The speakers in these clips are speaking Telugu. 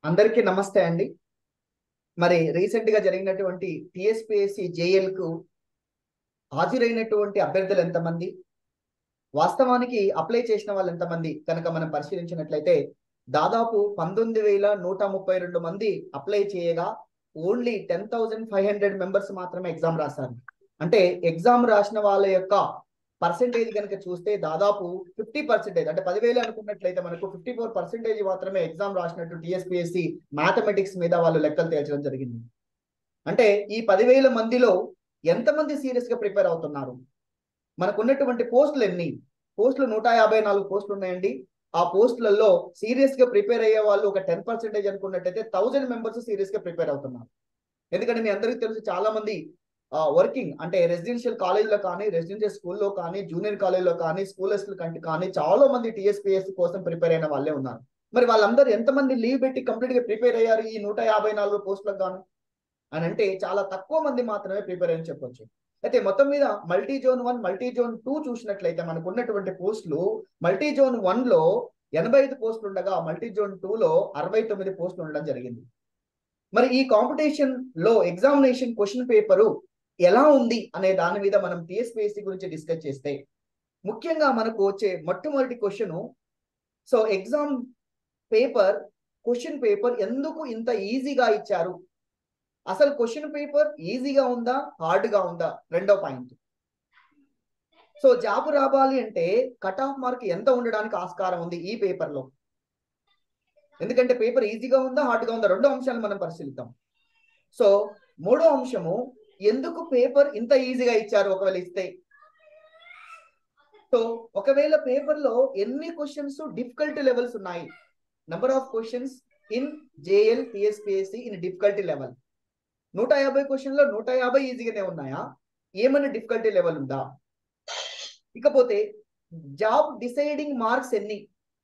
అందరికీ నమస్తే అండి మరి రీసెంట్ గా జరిగినటువంటి టిఎస్పిఎస్సి జేఎల్ కు హాజరైనటువంటి అభ్యర్థులు ఎంతమంది వాస్తవానికి అప్లై చేసిన వాళ్ళు ఎంతమంది కనుక మనం పరిశీలించినట్లయితే దాదాపు పంతొమ్మిది వేల నూట ముప్పై రెండు మంది అప్లై చేయగా only ten thousand five hundred members మాత్రమే ఎగ్జామ్ రాశారు అంటే ఎగ్జామ్ రాసిన వాళ్ళ యొక్క పర్సెంటేజ్ కనుక చూస్తే దాదాపు ఫిఫ్టీ పర్సెంటేజ్ అంటే పదివేలు అనుకున్నట్లయితే మనకు ఫిఫ్టీ ఫోర్ పర్సెంటేజ్ మాత్రమే ఎగ్జామ్ రాసినట్టు టిఎస్పిఎస్సి మ్యాథమెటిక్స్ మీద వాళ్ళు లెక్కలు తేల్చడం జరిగింది అంటే ఈ పదివేల మందిలో ఎంతమంది సీరియస్ గా ప్రిపేర్ అవుతున్నారు మనకు ఉన్నటువంటి పోస్టులు ఎన్ని పోస్టులు నూట యాభై నాలుగు పోస్టులు ఉన్నాయండి ఆ పోస్టులలో సీరియస్ గా ప్రిపేర్ అయ్యే వాళ్ళు ఒక టెన్ పర్సెంటేజ్ అనుకున్నట్టయితే థౌజండ్ మెంబర్స్ సీరియస్ గా ప్రిపేర్ అవుతున్నారు ఎందుకంటే మీ అందరికీ తెలుసు చాలా మంది వర్కింగ్ అంటే రెసిడెన్షియల్ కాలేజ్లో కానీ రెసిడెన్షియల్ స్కూల్లో కానీ జూనియర్ కాలేజ్లో కానీ స్కూలర్స్ కంటే కానీ చాలా మంది టీఎస్పీఎస్ కోసం ప్రిపేర్ అయిన వాళ్ళే ఉన్నారు మరి వాళ్ళందరూ ఎంతమంది లీవ్ పెట్టి కంప్లీట్ గా ప్రిపేర్ అయ్యారు ఈ నూట యాభై నాలుగు పోస్టులకు గాను అని అంటే చాలా తక్కువ మంది మాత్రమే ప్రిపేర్ అని చెప్పొచ్చు అయితే మొత్తం మీద multi zone one multi zone two చూసినట్లయితే మనకు ఉన్నటువంటి పోస్టులు మల్టీ జోన్ వన్ లో ఎనభై ఐదు పోస్టులు ఉండగా మల్టీ జోన్ టూ లో అరవై తొమ్మిది పోస్టులు ఉండడం జరిగింది మరి ఈ కాంపిటీషన్ లో ఎగ్జామినేషన్ క్వశ్చన్ పేపరు ఎలా ఉంది అనే దాని మీద మనం టిఎస్పిఎస్సి గురించి డిస్కస్ చేస్తే ముఖ్యంగా మనకు వచ్చే మొట్టమొదటి question so exam paper question paper ఎందుకు ఇంత ఈజీగా ఇచ్చారు అసలు క్వశ్చన్ పేపర్ ఈజీగా ఉందా హార్డ్గా ఉందా రెండో పాయింట్ సో జాబ్ రావాలి అంటే కట్ ఆఫ్ మార్క్ ఎంత ఉండడానికి ఆస్కారం ఉంది ఈ పేపర్లో ఎందుకంటే పేపర్ ఈజీగా ఉందా హార్డ్గా ఉందా రెండో అంశాలు మనం పరిశీలిద్దాం సో మూడో అంశము ఎందుకు పేపర్ ఇంత ఈజీగా ఇచ్చారు ఒకవేళ ఇస్తే సో ఒకవేళ పేపర్ లో ఎన్ని క్వశ్చన్స్ డిఫికల్టీ లెవెల్స్ ఉన్నాయి number of questions in JL TSPSC in difficulty level నూట యాభై క్వశ్చన్లో నూట యాభై ఈజీగానే ఉన్నాయా ఏమైనా డిఫికల్టీ లెవెల్ ఉందా ఇకపోతే జాబ్ డిసైడింగ్ మార్క్స్ ఎన్ని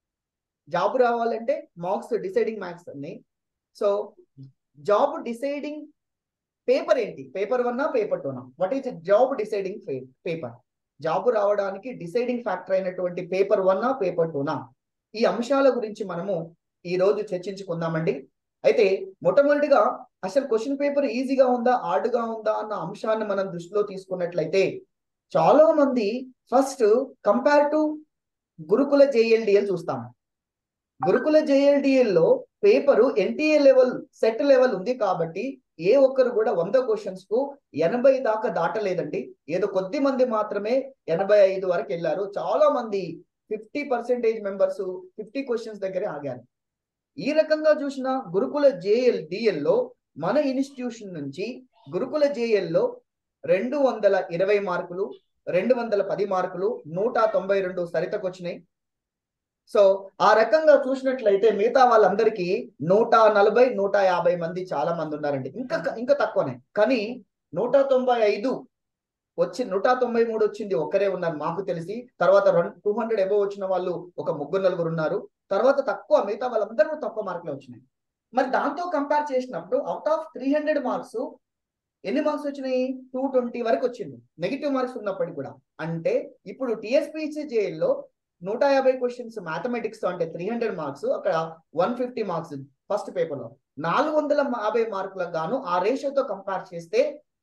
జాబ్ రావాలంటే మార్క్స్ డిసైడింగ్ మార్క్స్ అన్ని సో జాబ్ డిసైడింగ్ పేపర్ ఏంటి పేపర్ వన్నా పేపర్ టూనా what is job deciding paper job రావడానికి డిసైడింగ్ ఫ్యాక్టర్ అయినటువంటి పేపర్ వన్నా పేపర్ టూనా ఈ అంశాల గురించి మనము ఈ రోజు చర్చించుకుందామండి అయితే మొట్టమొదటిగా అసలు క్వశ్చన్ పేపర్ ఈజీగా ఉందా హార్డ్గా ఉందా అన్న అంశాన్ని మనం దృష్టిలో తీసుకున్నట్లయితే చాలా మంది first compare to Gurukul JLDL చూస్తాం గురుకుల జేఎల్డిఎల్లో paper NTA level set level ఉంది కాబట్టి ఏ ఒక్కరు కూడా వంద క్వశ్చన్స్ కు ఎనభై దాకా దాటలేదండి ఏదో కొద్ది మంది మాత్రమే ఎనభై ఐదు వరకు వెళ్ళారు చాలా మంది fifty percentage members fifty questions దగ్గరే ఆగారు ఈ రకంగా చూసిన గురుకుల జేఎల్ డిఎల్లో మన ఇన్స్టిట్యూషన్ నుంచి గురుకుల జేఎల్లో రెండు వందల ఇరవై మార్కులు రెండు వందల పది మార్కులు నూట తొంభై రెండు సరితకు వచ్చినాయి సో ఆ రకంగా చూసినట్లయితే మిగతా వాళ్ళందరికీ నూట నలభై నూట యాభై మంది చాలా మంది ఉన్నారండి ఇంకా ఇంకా తక్కువనే కానీ నూట తొంభై ఐదు వచ్చి నూట తొంభై మూడు వచ్చింది ఒక్కరే ఉన్నారు మాకు తెలిసి తర్వాత టూ హండ్రెడ్ ఎబో వచ్చిన వాళ్ళు ఒక ముగ్గురు నలుగురు ఉన్నారు తర్వాత తక్కువ మిగతా వాళ్ళందరూ తక్కువ మార్కులు వచ్చినాయి మరి దాంతో కంపేర్ చేసినప్పుడు out of three hundred marks ఎన్ని మార్క్స్ వచ్చినాయి టూ ట్వంటీ వరకు వచ్చింది నెగిటివ్ మార్క్స్ ఉన్నప్పటికీ కూడా అంటే ఇప్పుడు టిఎస్పిసి జేఎల్లో నూట యాభై క్వశ్చన్స్ మ్యాథమెటిక్స్ అంటే త్రీ హండ్రెడ్ మార్క్స్ అక్కడ వన్ ఫిఫ్టీ మార్క్స్ ఫస్ట్ పేపర్లో నాలుగు వందల యాభై మార్కులకు గాను ఆ రేషియోతో కంపేర్ చేస్తే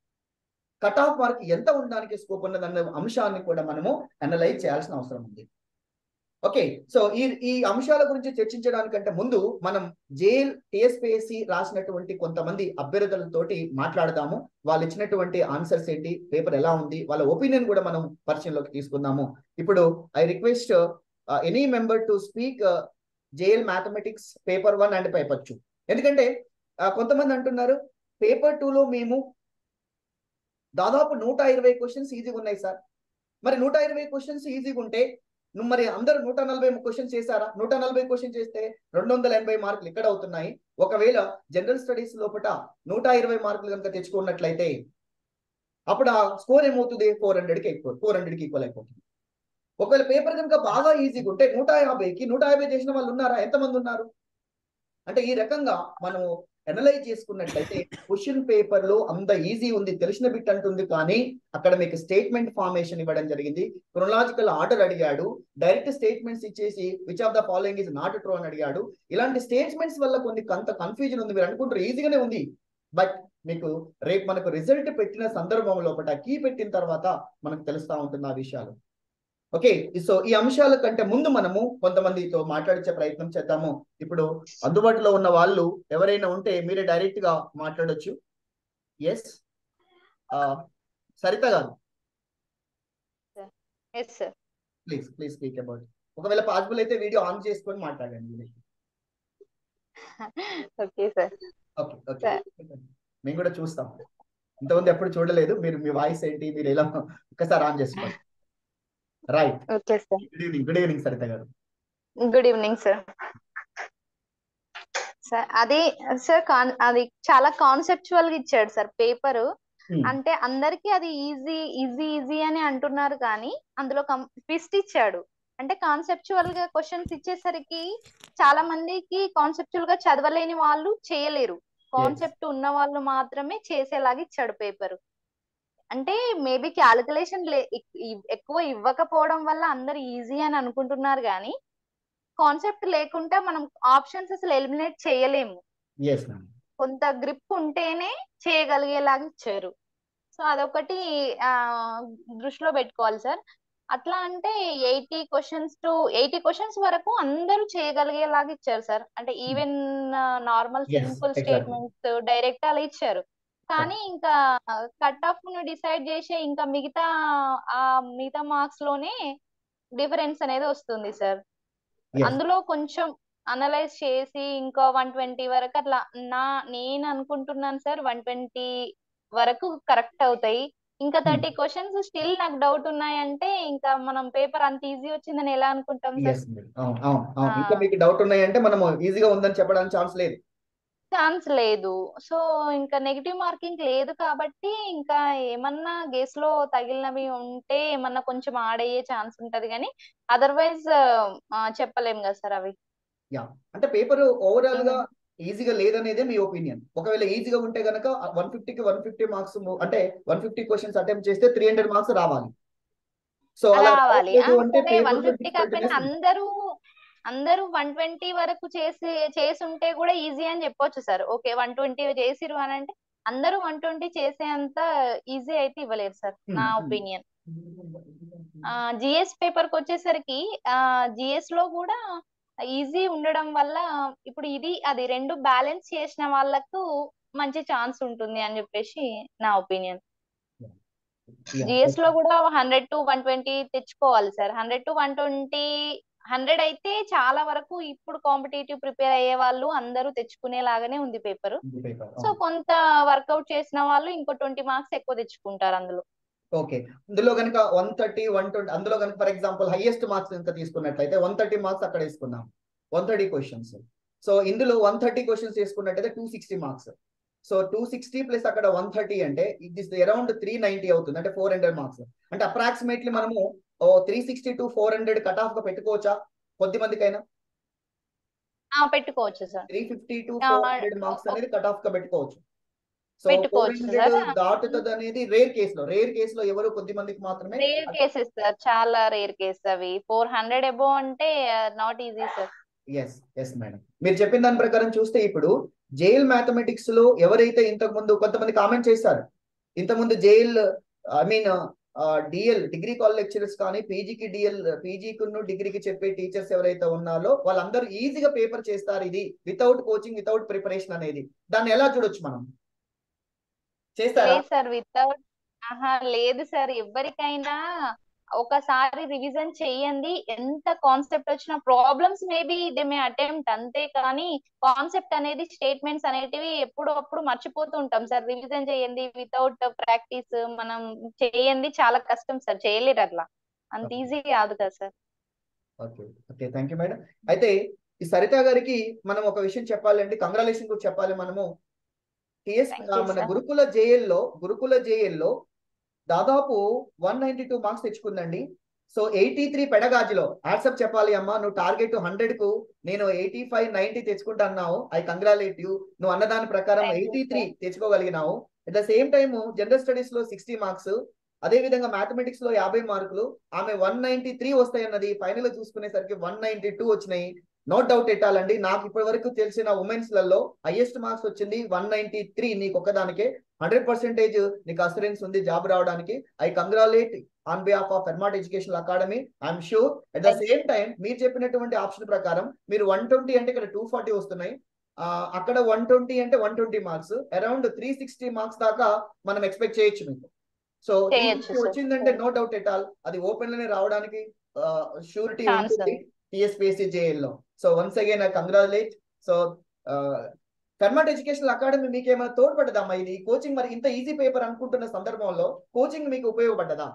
కట్ ఆఫ్ మార్క్ ఎంత ఉండడానికి స్కోప్ ఉన్నదన్న అంశాన్ని కూడా మనము అనలైజ్ చేయాల్సిన అవసరం ఉంది ఓకే సో ఈ ఈ అంశాల గురించి చర్చించడానికంటే ముందు మనం జేఎల్ టిఎస్పిఎస్సి రాసినటువంటి కొంతమంది అభ్యర్థులతోటి మాట్లాడదాము వాళ్ళు ఇచ్చినటువంటి ఆన్సర్స్ ఏంటి పేపర్ ఎలా ఉంది వాళ్ళ ఒపీనియన్ కూడా మనం పరిచయంలోకి తీసుకుందాము ఇప్పుడు I request any member to speak JL mathematics paper one and paper two ఎందుకంటే కొంతమంది అంటున్నారు పేపర్ టూలో మేము దాదాపు నూట ఇరవై క్వశ్చన్స్ ఈజీగా ఉన్నాయి సార్ మరి నూట ఇరవై క్వశ్చన్స్ ఈజీగా ఉంటే నువ్వు మరి అందరు నూట నలభై క్వశ్చన్ చేశారా నూట నలభై క్వశ్చన్ చేస్తే రెండు వందల ఎనభై మార్కులు ఎక్కడ అవుతున్నాయి ఒకవేళ జనరల్ స్టడీస్ లోపల నూట ఇరవై మార్కులు కనుక తెచ్చుకున్నట్లయితే అప్పుడు ఆ స్కోర్ ఏమవుతుంది ఫోర్ హండ్రెడ్కి ఎక్కువ ఫోర్ హండ్రెడ్కి ఈక్వల్ అయిపోతుంది ఒకవేళ పేపర్ కనుక బాగా ఈజీగా ఉంటే నూట యాభైకి నూట యాభై చేసిన వాళ్ళు ఉన్నారా ఎంతమంది ఉన్నారు అంటే ఈ రకంగా మనము అనలైజ్ చేసుకున్నట్లయితే క్వశ్చన్ పేపర్ లో అంత ఈజీ ఉంది తెలిసిన బిట్ అంటుంది కానీ అక్కడ మీకు స్టేట్మెంట్ ఫార్మేషన్ ఇవ్వడం జరిగింది క్రొనాలజికల్ ఆర్డర్ అడిగాడు డైరెక్ట్ స్టేట్మెంట్స్ ఇచ్చేసి which of the following is not true అని అడిగాడు ఇలాంటి స్టేట్మెంట్స్ వల్ల కొన్ని కొంత కన్ఫ్యూజన్ ఉంది మీరు అనుకుంటారు ఈజీగానే ఉంది బట్ మీకు రేపు మనకు రిజల్ట్ పెట్టిన సందర్భం లోపల కీ పెట్టిన తర్వాత మనకు తెలుస్తా ఉంటుంది ఆ విషయాలు ఓకే సో ఈ అంశాల కంటే ముందు మనము కొంతమందితో మాట్లాడించే ప్రయత్నం చేద్దాము ఇప్పుడు అందుబాటులో ఉన్న వాళ్ళు ఎవరైనా ఉంటే మీరే డైరెక్ట్ గా మాట్లాడొచ్చు yes Saritha garu yes sir please please speak about ఒకవేళ పాసిబుల్ అయితే వీడియో ఆన్ చేసుకొని మాట్లాడండి ఓకే సార్ ఓకే ఓకే మేము కూడా చూస్తాం ఇంతకుముందు ఎప్పుడు చూడలేదు మీరు మీ వాయిస్ ఏంటి మీరు ఎలా ఒక్కసారి ఆన్ చేసుకోండి right okay sir good evening good evening Saritha garu good evening sir sir అది సార్ కాన్ అది చాలా కాన్సెప్చువల్ గా ఇచ్చాడు సార్ పేపర్ అంటే అందరికి అది ఈజీ ఈజీ ఈజీ అని అంటున్నారు కానీ అందులో ట్విస్ట్ ఇచ్చాడు అంటే కాన్సెప్చువల్ గా క్వశ్చన్స్ ఇచ్చేసరికి చాలా మందికి కాన్సెప్చువల్ గా చదవలేని వాళ్ళు చేయలేరు కాన్సెప్ట్ ఉన్న వాళ్ళు మాత్రమే చేసేలాగా ఇచ్చాడు పేపర్ అంటే మేబీ క్యాలిక్యులేషన్ ఎక్కువ ఇవ్వకపోవడం వల్ల అందరు ఈజీ అని అనుకుంటున్నారు కానీ కాన్సెప్ట్ లేకుండా మనం ఆప్షన్స్ అసలు ఎలిమినేట్ చేయలేము ఎస్ మ్యామ్ కొంత గ్రిప్ ఉంటేనే చేయగలిగేలాగా ఇచ్చారు సో అదొకటి ఆ దృష్టిలో పెట్టుకోవాలి సార్ అట్లా అంటే eighty questions to eighty questions వరకు అందరూ చేయగలిగేలాగా ఇచ్చారు సార్ అంటే even normal Yes, simple exactly. Statements direct అలా ఇచ్చారు కానీ ఇంకా కట్ ఆఫ్ ను డిసైడ్ చేసే ఇంకా మిగతా ఆ మిగతా మార్క్స్ లోనే డిఫరెన్స్ అనేది వస్తుంది సార్ Yes. అందులో కొంచెం అనలైజ్ చేసి ఇంకా వన్ ట్వంటీ వరకు అట్లా నా నేను అనుకుంటున్నాను సార్ వన్ ట్వంటీ వరకు కరెక్ట్ అవుతాయి ఇంకా థర్టీ క్వశ్చన్స్ స్టిల్ నాకు డౌట్ ఉన్నాయంటే ఇంకా మనం పేపర్ అంత ఈజీ వచ్చిందని ఎలా అనుకుంటాం సార్ ఎస్ అవును అవును అవును ఆ. ఇంకా మీకు డౌట్ ఉన్నాయంటే మనము ఈజీగా ఉందని చెప్పడానికి ఛాన్స్ లేదు ఛాన్స్ లేదు సో ఇంకా నెగిటివ్ మార్కింగ్ లేదు కాబట్టి ఇంకా ఏమన్నా గేస్ లో తగిలినవి ఉంటే ఏమన్నా కొంచెం ఆడయ్యే ఛాన్స్ ఉంటది కానీ అదర్వైజ్ చెప్పలేం కదా సార్ అవి అంటే పేపర్ ఓవరాల్ గా ఈజీగా లేదనేదే మీ ఒపీనియన్ ఒకవేళ ఈజీగా ఉంటే గనక వన్ ఫిఫ్టీకి వన్ ఫిఫ్టీ మార్క్స్ అంటే వన్ ఫిఫ్టీ క్వశ్చన్స్ అటెంప్ట్ చేస్తే త్రీ హండ్రెడ్ మార్క్స్ రావాలి సో అలా రావాలి ఆ, రావట్లేదు అంటే సరే వన్ పేపర్ ఫిఫ్టీ కాకపోయినా అందరూ అందరూ వన్ ట్వంటీ వరకు చేసి చేసి ఉంటే కూడా ఈజీ అని చెప్పొచ్చు సార్ ఓకే వన్ ట్వంటీ చేసిరు అని అంటే అందరూ వన్ ట్వంటీ చేసేంత ఈజీ అయితే ఇవ్వలేరు సార్ నా Hmm. ఒపీనియన్ జిఎస్ పేపర్ కి వచ్చేసరికి ఆ జిఎస్ లో కూడా ఈజీ ఉండడం వల్ల ఇప్పుడు ఇది అది రెండు బ్యాలెన్స్ చేసిన వాళ్ళకు మంచి ఛాన్స్ ఉంటుంది అని చెప్పేసి నా ఒపీనియన్ జిఎస్ లో కూడా హండ్రెడ్ టు వన్ ట్వంటీ తెచ్చుకోవాలి sir hundred to one twenty hundred అయితే చాలా వరకు ఇప్పుడు కాంపిటేటివ్ ప్రిపేర్ అయ్యే వాళ్ళు అందరూ తెచ్చుకునేలాగానే ఉంది పేపర్ పేపర్ సో కొంత వర్కౌట్ చేసిన వాళ్ళు ఇంకో ట్వంటీ మార్క్స్ ఎక్కువ తెచ్చుకుంటారు అందులో ఓకే ఇందులో కనుక వన్ థర్టీ వన్ ట్వంటీ అందులో కనుక ఫర్ ఎగ్జాంపుల్ హైయెస్ట్ మార్క్స్ కనుక తీసుకున్నట్లయితే వన్ థర్టీ మార్క్స్ అక్కడ వేసుకున్నాం వన్ థర్టీ క్వశ్చన్స్ సో ఇందులో వన్ థర్టీ క్వశ్చన్స్ తీసుకున్నట్టయితే two sixty marks so two sixty plus అక్కడ వన్ థర్టీ అంటే it is around three ninety అవుతుంది అంటే ఫోర్ హండ్రెడ్ మార్క్స్ అంటే అప్రాక్సిమేట్లీ మనము ఓ three sixty to four hundred cut off గా పెట్టుకోవచ్చా కొద్ది మందికైనా ఆ పెట్టుకోవచ్చు సార్ త్రీ ఫిఫ్టీ టు ఆ, ఫోర్ హండ్రెడ్ మార్క్స్ అనేది కట్ ఆఫ్ గా పెట్టుకోవచ్చు సో ఫోర్ పెట్టుకోవచ్చు హండ్రెడ్ సార్. దాటుతుంది అనేది రేర్ కేసులో రేర్ కేసులో ఎవరు కొద్ది మందికి మాత్రమే రేర్ కేసెస్ సార్ చాలా రేర్ కేస్ అవి ఫోర్ హండ్రెడ్ ఎబో అంటే not easy sir yes yes madam మీరు చెప్పిన దాని ప్రకారం చూస్తే ఇప్పుడు జైల్ మ్యాథమెటిక్స్ లో ఎవరైతే ఇంతకు ముందు కొంతమంది కామెంట్ చేశారు ఇంతకుముందు JL I mean DL degree college lecturers కానీ పీజీకి డిఎల్ పీజీకి డిగ్రీకి చెప్పే టీచర్స్ ఎవరైతే ఉన్నారో వాళ్ళందరూ ఈజీగా పేపర్ చేస్తారు ఇది వితౌట్ కోచింగ్ వితౌట్ ప్రిపరేషన్ అనేది దాన్ని ఎలా చూడొచ్చు మనం చేస్తారా లేదు సార్ వితౌట్ ఆహా లేదు సార్ ఎవరికైనా ఒకసారి రివిజన్ చెయ్యండి ఎంత కాన్సెప్ట్ వచ్చిన problems maybe they may attempt అంతే కానీ కాన్సెప్ట్ అనేది స్టేట్మెంట్స్ అనేటివి ఎప్పుడు అప్పుడు మర్చిపోతూ ఉంటాం సార్ రివిజన్ చేయండి వితౌట్ ప్రాక్టీస్ మనం చేయండి చాలా కష్టం సార్ చేయలేరు అట్లా అంత Okay. ఈజీ కాదు కదా sir okay okay thank you madam అయితే ఈ సరిత గారికి మనం ఒక విషయం చెప్పాలంటే కంగ్రాలేషన్ కూడా చెప్పాలి మనము టిఎస్ Thank you, మన sir. గురుకుల జేఎల్లో గురుకుల జేఎల్లో దాదాపు వన్ నైన్టీ టూ మార్క్స్ తెచ్చుకుందండి సో ఎయిటీ త్రీ పెడగాజిలో వాట్సాప్ చెప్పాలి అమ్మా నువ్వు టార్గెట్ హండ్రెడ్ కు నేను ఎయిటీ ఫైవ్ నైన్టీ తెచ్చుకుంటా అన్నావు ఐ కంగ్రాలేట్ యూ నువ్వు అన్నదాని ప్రకారం Thank you, ఎయిటీ త్రీ తెచ్చుకోగలిగినావు at the same time general studies లో సిక్స్టీ మార్క్స్ అదే విధంగా మ్యాథమెటిక్స్ లో యాభై మార్కులు ఆమె వన్ నైన్టీ త్రీ వస్తాయి అన్నది ఫైనల్ చూసుకునేసరికి వన్ నైన్టీ టూ వచ్చినాయి నో డౌట్ ఎట్టాలండి నాకు ఇప్పటి వరకు తెలిసిన ఉమెన్స్ లలో హైయెస్ట్ మార్క్స్ వచ్చింది వన్ నైన్టీ త్రీ నీకు ఒక్కదానికే హండ్రెడ్ పర్సెంటేజ్ నీకు అసూరెన్స్ ఉంది జాబ్ రావడానికి I congratulate on behalf of Fermat education academy I'm sure at the same time మీరు చెప్పినటువంటి ఆప్షన్ ప్రకారం మీరు వన్ ట్వంటీ అంటే ఇక్కడ టూ ఫార్టీ వస్తున్నాయి ఆ, అక్కడ వన్ ట్వంటీ అంటే one twenty marks around three sixty marks దాకా మనం ఎక్స్పెక్ట్ చేయొచ్చు మీకు సో చేయొచ్చు, sir. వచ్చిందంటే నో డౌట్ ఎట్ ఆల్ అది ఓపెన్ లోనే రావడానికి షూరిటీ Chance ఉంటుంది టిఎస్పిఎస్సి జేఎల్ లో so once again I congratulate so Fermat educational academy మీకు ఏమైనా తోడ్పడ్డదమ్మా ఇది కోచింగ్ మరి ఇంత ఈజీ పేపర్ అనుకుంటున్న సందర్భంలో కోచింగ్ మీకు ఉపయోగపడ్డదా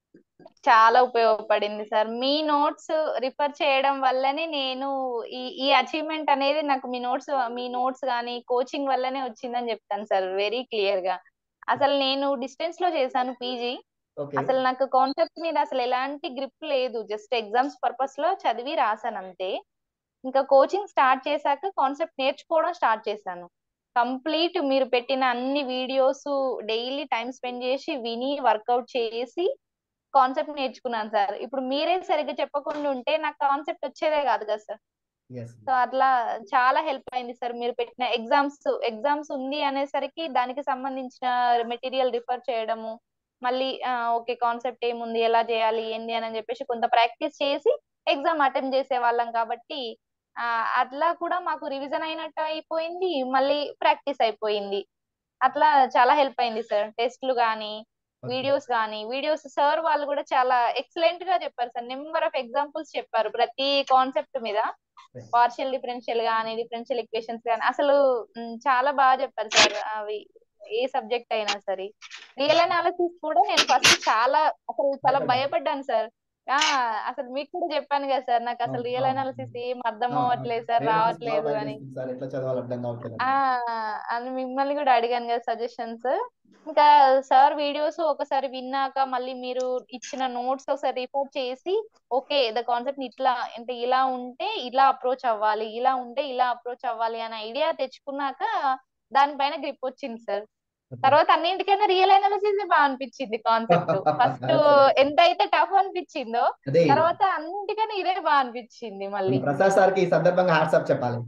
చాలా ఉపయోగపడింది సార్ మీ నోట్స్ రిఫర్ చేయడం వల్లనే నేను ఈ ఈ అచీవ్మెంట్ అనేది నాకు మీ నోట్స్ మీ నోట్స్ కానీ కోచింగ్ వల్లనే వచ్చిందని చెప్తాను సార్ వెరీ క్లియర్ గా అసలు నేను డిస్టెన్స్ లో చేశాను పీజీ ఓకే అసలు నాకు కాన్సెప్ట్ మీద అసలు ఎలాంటి గ్రిప్ లేదు జస్ట్ ఎగ్జామ్స్ పర్పస్ లో చదివి రాసాను అంతే ఇంకా కోచింగ్ స్టార్ట్ చేశాక కాన్సెప్ట్ నేర్చుకోవడం స్టార్ట్ చేశాను కంప్లీట్ మీరు పెట్టిన అన్ని వీడియోస్ డైలీ టైం స్పెండ్ చేసి విని వర్కౌట్ చేసి కాన్సెప్ట్ నేర్చుకున్నాను సార్ ఇప్పుడు మీరే సరిగ్గా చెప్పకుండా ఉంటే నాకు కాన్సెప్ట్ వచ్చేదే కాదు కదా సార్ ఎస్ సో అట్లా చాలా హెల్ప్ అయింది సార్ మీరు పెట్టిన ఎగ్జామ్స్ ఎగ్జామ్స్ ఉంది అనేసరికి దానికి సంబంధించిన మెటీరియల్ రిఫర్ చేయడము మళ్ళీ ఓకే కాన్సెప్ట్ ఏముంది ఎలా చేయాలి ఏంది అని చెప్పేసి కొంత ప్రాక్టీస్ చేసి ఎగ్జామ్ అటెంప్ట్ చేసే వాళ్ళం కాబట్టి ఆ, అట్లా కూడా మాకు రివిజన్ అయినట్టు అయిపోయింది మళ్ళీ ప్రాక్టీస్ అయిపోయింది అట్లా చాలా హెల్ప్ అయింది సార్ టెస్ట్లు కానీ వీడియోస్ కానీ వీడియోస్ సార్ వాళ్ళు కూడా చాలా ఎక్సలెంట్ గా చెప్పారు సార్ నెంబర్ ఆఫ్ ఎగ్జాంపుల్స్ చెప్పారు ప్రతి కాన్సెప్ట్ మీద పార్షియల్ డిఫరెన్షియల్ కానీ డిఫరెన్షియల్ ఈక్వేషన్స్ కానీ అసలు మ్, చాలా బాగా చెప్పారు సార్ అవి ఏ సబ్జెక్ట్ అయినా సరే రియల్ అనాలిసిస్ కూడా నేను ఫస్ట్ చాలా అసలు చాలా భయపడ్డాను సార్ ఆ అసలు మీకు కూడా చెప్పాను కదా సార్ నాకు అసలు రియల్ అనాలిసిస్ ఏం అర్థం అవ్వట్లేదు సార్ రావట్లేదు అని సార్ ఎట్లా చదవాలి అర్థం కావట్లేదు ఆ అని మిమ్మల్ని కూడా అడిగాను కదా సజెషన్స్ ఇంకా సార్ వీడియోస్ ఒకసారి విన్నాక మళ్ళీ మీరు ఇచ్చిన నోట్స్ ఒకసారి రిపోర్ట్ చేసి ఓకే ద కాన్సెప్ట్ ఇట్లా అంటే ఇలా ఉంటే ఇలా అప్రోచ్ అవ్వాలి ఇలా ఉంటే ఇలా అప్రోచ్ అవ్వాలి అనే ఐడియా తెచ్చుకున్నాక దానిపైన గ్రిప్ వచ్చింది సార్ తర్వాత అన్నింటికైనా రియల్ అనాలిసిస్ బాగా అనిపించింది కాన్సెప్ట్ ఫస్ట్ ఎంత అయితే టఫ్ అనిపించిందో అదే తర్వాత అన్నింటికైనా ఇదే బాగా అనిపించింది మళ్ళీ ప్రసాద్ సార్ కి ఈ సందర్భంగా హ్యాట్సాప్ చెప్పాలి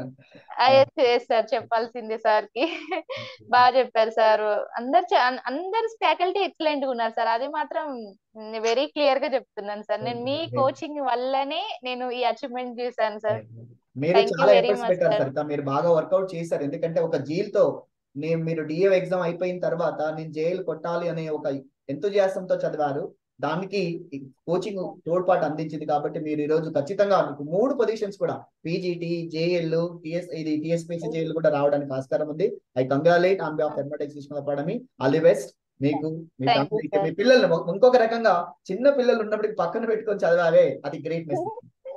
సార్ చెప్పాల్సిందే సార్ కి బాగా చెప్పారు సార్ అందరు చ- అన్- అందరు ఫ్యాకల్టీ ఎక్సలెంట్ గా ఉన్నారు సార్ అది మాత్రం వెరీ క్లియర్ గా చెప్తున్నాను సార్ నేను మీ Okay. కోచింగ్ వల్లనే నేను ఈ అచీవ్మెంట్ చేశాను సార్ మీరు Thank you చాలా very ఎఫర్ట్స్ much, పెట్టారు sir. సరిత మీరు బాగా వర్కౌట్ చేశారు ఎందుకంటే ఒక జీల్ తో నేను మీరు డిఏ ఎగ్జామ్ అయిపోయిన తర్వాత నేను జైలు కొట్టాలి అనే ఒక enthusiasm తో చదివారు దానికి కోచింగ్ తోడ్పాటు అందించింది కాబట్టి మీరు ఈ రోజు ఖచ్చితంగా మీకు మూడు పొజిషన్స్ కూడా పీజీటీ జేఎల్ టిఎస్ ఇది టిఎస్పిసి జేఎల్ కూడా రావడానికి ఆస్కారం ఉంది I congratulate on behalf mathematics academy all the best మీకు మీ Thank you, family కి, sir. మీ పిల్లలు ఇంకొక రకంగా చిన్న పిల్లలు ఉన్నప్పటికీ పక్కన పెట్టుకొని చదివారే అది గ్రేట్నెస్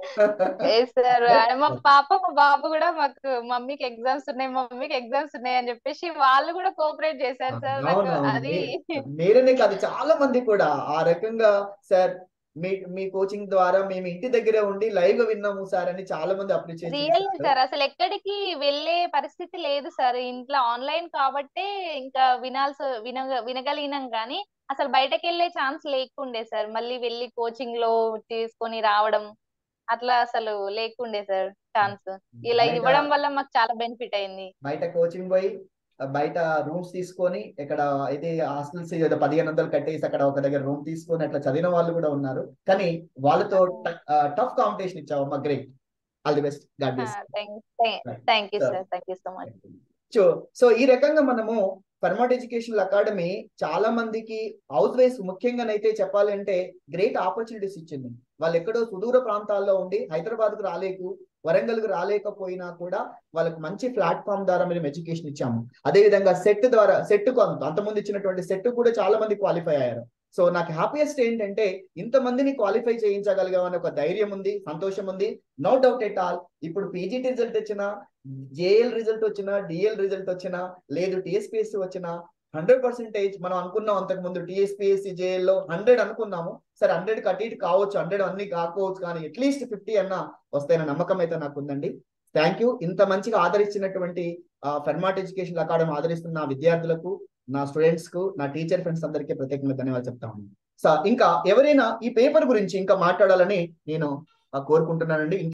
సార్ మా పాప మా బాబు కూడా మాకు మమ్మీకి ఎగ్జామ్స్ ఉన్నాయి మమ్మీకి ఎగ్జామ్స్ ఉన్నాయి అని చెప్పేసి వాళ్ళు కూడా కోఆపరేట్ చేశారు సార్ నాకు అవునవును. అది మీరనే కాదు చాలా మంది కూడా ఆ రకంగా సార్ మీ మీ కోచింగ్ ద్వారా మేము ఇంటి దగ్గరే ఉండి లైవ్ గా విన్నాము సార్ అని చాలా మంది అప్రిషియేట్ రియల్ సార్ అసలు ఎక్కడికి వెళ్ళే పరిస్థితి లేదు సార్ ఇంట్లో ఆన్లైన్ కాబట్టే ఇంకా వినాల్సి వినగ వినగలిగినాం కానీ అసలు బయటకు వెళ్ళే ఛాన్స్ లేకుండే సార్ మళ్ళీ వెళ్ళి కోచింగ్ లో తీసుకొని రావడం అట్లా అసలు లేకుండే సార్ ఛాన్స్ ఇలా ఇవ్వడం వల్ల మాకు చాలా బెనిఫిట్ అయింది బయట కోచింగ్ పోయి ఆ, బయట రూమ్స్ తీసుకొని ఇక్కడ అయితే హాస్టల్స్ ఏదో పదిహేను వందలు కట్టేసి అక్కడ ఒక దగ్గర రూమ్ తీసుకొని అట్లా చదివిన వాళ్ళు కూడా ఉన్నారు కానీ వాళ్ళతో టఫ్ కాంపిటీషన్ ఇచ్చావమ్మా great all the best God bless thank you sir thank you so much so so ఈ రకంగా మనము ఫర్మాట్ ఎడ్యుకేషనల్ అకాడమీ చాలా మందికి హౌస్ వైఫ్ ముఖ్యంగానైతే చెప్పాలి అంటే గ్రేట్ ఆపర్చునిటీస్ ఇచ్చింది వాళ్ళు ఎక్కడో సుదూర ప్రాంతాల్లో ఉండి హైదరాబాద్ కు రాలేకు వరంగల్ కు రాలేకపోయినా కూడా వాళ్ళకి మంచి ప్లాట్ఫామ్ ద్వారా మేము ఎడ్యుకేషన్ ఇచ్చాము అదే విధంగా సెట్ ద్వారా సెట్ కు అంత అంతకుముందు ఇచ్చినటువంటి సెట్ కూడా చాలా మంది క్వాలిఫై అయ్యారు సో నాకు హ్యాపీయెస్ట్ ఏంటంటే ఇంతమందిని క్వాలిఫై చేయించగలిగామని ఒక ధైర్యం ఉంది సంతోషం ఉంది నో డౌట్ ఎట్ ఆల్ ఇప్పుడు పీజీటీ రిజల్ట్ వచ్చినా జేఎల్ రిజల్ట్ వచ్చినా డిఎల్ రిజల్ట్ వచ్చినా లేదు టిఎస్పిఎస్సి వచ్చినా హండ్రెడ్ పర్సెంటేజ్ మనం అనుకున్నాం అంతకు ముందు టీఎస్పీఎస్సీ జేఎల్లో హండ్రెడ్ అనుకున్నాము సరే హండ్రెడ్ కట్టి ఇటు కావచ్చు హండ్రెడ్ అన్ని కాకపోవచ్చు కానీ అట్లీస్ట్ ఫిఫ్టీ అన్న వస్తాయన్న నమ్మకం అయితే నాకు ఉందండి థ్యాంక్ యూ ఇంత మంచిగా ఆదరించినటువంటి ఫెర్మాట్ ఎడ్యుకేషన్ అకాడమీ ఆదరిస్తున్న నా విద్యార్థులకు నా స్టూడెంట్స్ కు నా టీచర్ ఫ్రెండ్స్ అందరికీ ప్రత్యేకంగా ధన్యవాదాలు చెప్తా ఉన్నాను సో ఇంకా ఎవరైనా ఈ పేపర్ గురించి ఇంకా మాట్లాడాలని నేను ఆ, కోరుకుంటున్నానండి